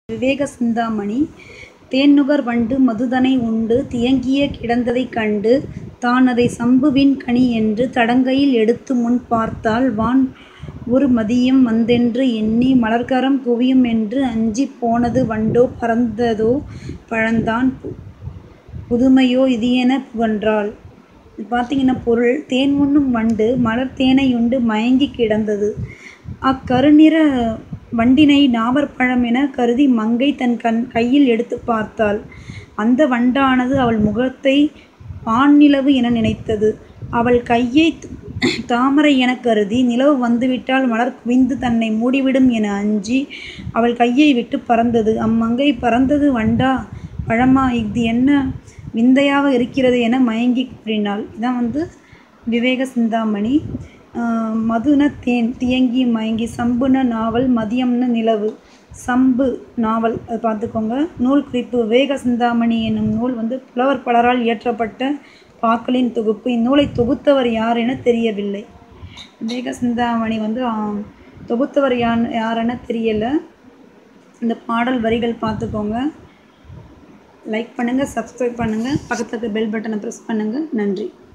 விவேக சிந்தாமணி தேன்நுகர் வண்டு மதுதனை உண்டு தியங்கிய கிடந்ததைக் கண்டு தானதைச் சம்புவின் கனி என்று தடங்கையில் எடுத்து முன் பார்த்தாள் வான் ஒரு மதியம் வந்தென்று எண்ணி மலர்க்கரம் குவியுமென்று அஞ்சிப் போனது வண்டோ பறந்ததோ பழந்தான் புதுமையோ இதுஎனப் புகன்றாள். இது பார்த்தீங்கன்னா பொருள் தேன் உண்ணும் வண்டு மலர்த் தேனையுண்டு மயங்கிக் கிடந்தது. அக்கருநிற வண்டினை நாவற்பழம் எனக் கருதி மங்கை தன் கையில் எடுத்துப் பார்த்தாள். அந்த வண்டானது அவள் முகத்தைப் பான்நிலவு என நினைத்தது. அவள் கையைத் தாமரை எனக் கருதி நிலவு வந்துவிட்டால் மலர் குவிந்து தன்னை மூடிவிடும் என அஞ்சி அவள் கையை விட்டுப் பறந்தது. அம்மங்கை பறந்தது வண்டா பழமா இஃது என்ன விந்தையாக இருக்கிறது என மயங்கிக் கூறினாள். இதான் வந்து விவேக சிந்தாமணி. மதுன தேன் தியங்கி மயங்கி சம்புன நாவல் மதியம்ன நிலவு சம்பு நாவல் அது பார்த்துக்கோங்க. நூல் குறிப்பு விவேக சிந்தாமணி என்னும் நூல் வந்து புலவர் பலரால் இயற்றப்பட்ட பாக்களின் தொகுப்பு. இந்நூலைத் தொகுத்தவர் யார் எனத் தெரியவில்லை. விவேக சிந்தாமணி வந்து தொகுத்தவர் யாரெனத் தெரியல. இந்த பாடல் வரிகள் பார்த்துக்கோங்க. லைக் பண்ணுங்க சப்ஸ்கிரைப் பண்ணுங்க பக்கத்துல இருக்க பெல் பட்டனை பிரஸ் பண்ணுங்க. நன்றி.